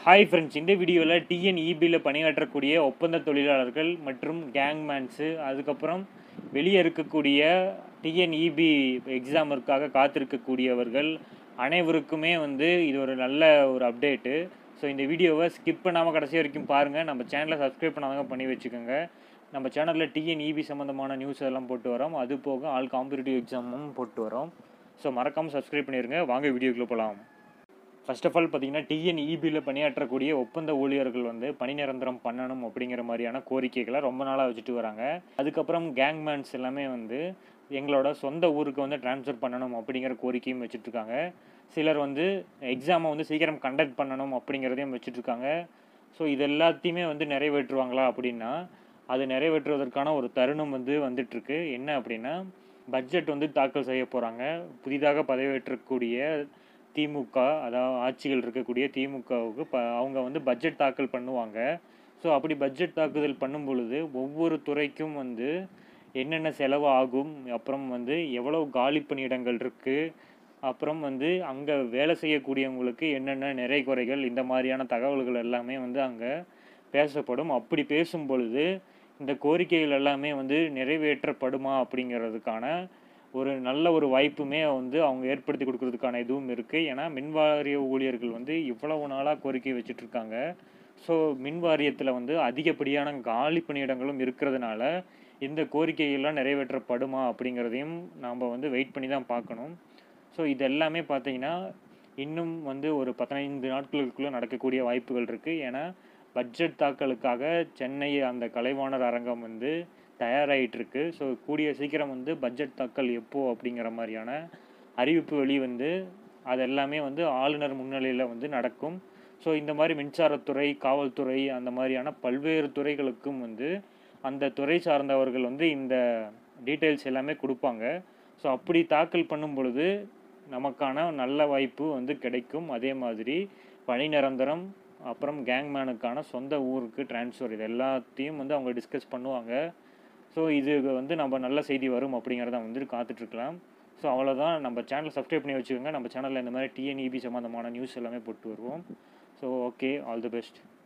hi friends இந்த வீடியோவில் டிஎன்இபியில் பணியாற்றக்கூடிய ஒப்பந்த தொழிலாளர்கள் மற்றும் கேங்மேன்ஸு அதுக்கப்புறம் வெளியே இருக்கக்கூடிய டிஎன்இபி எக்ஸாமிற்காக காத்திருக்கக்கூடியவர்கள் அனைவருக்குமே வந்து இது ஒரு நல்ல ஒரு அப்டேட்டு ஸோ இந்த வீடியோவை ஸ்கிப் பண்ணாமல் கடைசி வரைக்கும் பாருங்கள் நம்ம சேனலை சப்ஸ்கிரைப் பண்ணாதவங்க பண்ணி வச்சுக்கோங்க நம்ம சேனலில் டிஎன்இபி சம்மந்தமான நியூஸ் எல்லாம் போட்டு வரோம் அது போக ஆல் காம்படிட்டிவ் எக்ஸாமும் போட்டு வரோம் ஸோ மறக்காமல் சப்ஸ்கிரைப் பண்ணிடுங்க வாங்க வீடியோக்குள்ளே போகலாம் ஃபர்ஸ்ட் ஆஃப் ஆல் பார்த்தீங்கன்னா டிஎன்இபியில் பணியாற்றக்கூடிய ஒப்பந்த ஊழியர்கள் வந்து பணி நிரந்தரம் பண்ணணும் அப்படிங்கிற மாதிரியான கோரிக்கைகளை ரொம்ப நாளாக வச்சுட்டு வராங்க அதுக்கப்புறம் கேங்மேன்ஸ் எல்லாமே வந்து எங்களோட சொந்த ஊருக்கு வந்து ட்ரான்ஸ்ஃபர் பண்ணணும் அப்படிங்கிற கோரிக்கையும் வச்சுட்ருக்காங்க சிலர் வந்து எக்ஸாமை வந்து சீக்கிரம் கண்டக்ட் பண்ணணும் அப்படிங்கிறதையும் வச்சுட்ருக்காங்க ஸோ இது எல்லாத்தையுமே வந்து நிறைவேற்றுவாங்களா அப்படின்னா அது நிறைவேற்றுவதற்கான ஒரு தருணம் வந்து வந்துட்டுருக்கு என்ன அப்படின்னா பட்ஜெட் வந்து தாக்கல் செய்ய போகிறாங்க புதிதாக பதவியேற்றக்கூடிய திமுக அதாவது ஆட்சிகள் இருக்கக்கூடிய திமுகவுக்கு ப அவங்க வந்து பட்ஜெட் தாக்கல் பண்ணுவாங்க ஸோ அப்படி பட்ஜெட் தாக்குதல் பண்ணும் பொழுது ஒவ்வொரு துறைக்கும் வந்து என்னென்ன செலவு ஆகும் அப்புறம் வந்து எவ்வளோ காலி பணியிடங்கள் இருக்குது அப்புறம் வந்து அங்கே வேலை செய்யக்கூடியவங்களுக்கு என்னென்ன நிறை குறைகள் இந்த மாதிரியான தகவல்கள் எல்லாமே வந்து அங்கே பேசப்படும் அப்படி பேசும் பொழுது இந்த கோரிக்கைகள் எல்லாமே வந்து நிறைவேற்றப்படுமா அப்படிங்கிறதுக்கான ஒரு நல்ல ஒரு வாய்ப்புமே வந்து அவங்க ஏற்படுத்தி கொடுக்கறதுக்கான இதுவும் இருக்குது ஏன்னா மின்வாரிய ஊழியர்கள் வந்து இவ்வளவு நாளாக கோரிக்கை வச்சுட்ருக்காங்க ஸோ மின் வாரியத்தில் வந்து அதிகப்படியான காலி பணியிடங்களும் இருக்கிறதுனால இந்த கோரிக்கைகள்லாம் நிறைவேற்றப்படுமா அப்படிங்கிறதையும் நாம் வந்து வெயிட் பண்ணி தான் பார்க்கணும் ஸோ இது எல்லாமே பார்த்தீங்கன்னா இன்னும் வந்து ஒரு பதினைந்து நாட்களுக்குள்ளே நடக்கக்கூடிய வாய்ப்புகள் இருக்குது ஏன்னா பட்ஜெட் தாக்கலுக்காக சென்னை அந்த கலைவாணர் அரங்கம் வந்து தயாராகிட்டு இருக்கு ஸோ கூடிய சீக்கிரம் வந்து பட்ஜெட் தாக்கல் எப்போ அப்படிங்கிற மாதிரியான அறிவிப்பு வெளி வந்து அது எல்லாமே வந்து ஆளுநர் முன்னிலையில் வந்து நடக்கும் ஸோ இந்த மாதிரி மின்சாரத்துறை காவல்துறை அந்த மாதிரியான பல்வேறு துறைகளுக்கும் வந்து அந்த துறை சார்ந்தவர்கள் வந்து இந்த டீட்டெயில்ஸ் எல்லாமே கொடுப்பாங்க ஸோ அப்படி தாக்கல் பண்ணும் பொழுது நமக்கான நல்ல வாய்ப்பு வந்து கிடைக்கும் அதே மாதிரி பணி நிரந்தரம் அப்புறம் கேங்மேனுக்கான சொந்த ஊருக்கு டிரான்ஸ்ஃபர் இது எல்லாத்தையும் வந்து அவங்க டிஸ்கஸ் பண்ணுவாங்க ஸோ இது வந்து நம்ம நல்ல செய்தி வரும் அப்படிங்கிறத வந்து காத்துட்ருக்கலாம் ஸோ அவ்வளோதான் நம்ம சேனலை சப்ஸ்கிரைப் பண்ணி வச்சுக்கோங்க நம்ம சேனலில் இந்த மாதிரி டிஎன்இபி சம்மந்தமான நியூஸ் எல்லாமே போட்டு வருவோம் so okay all the best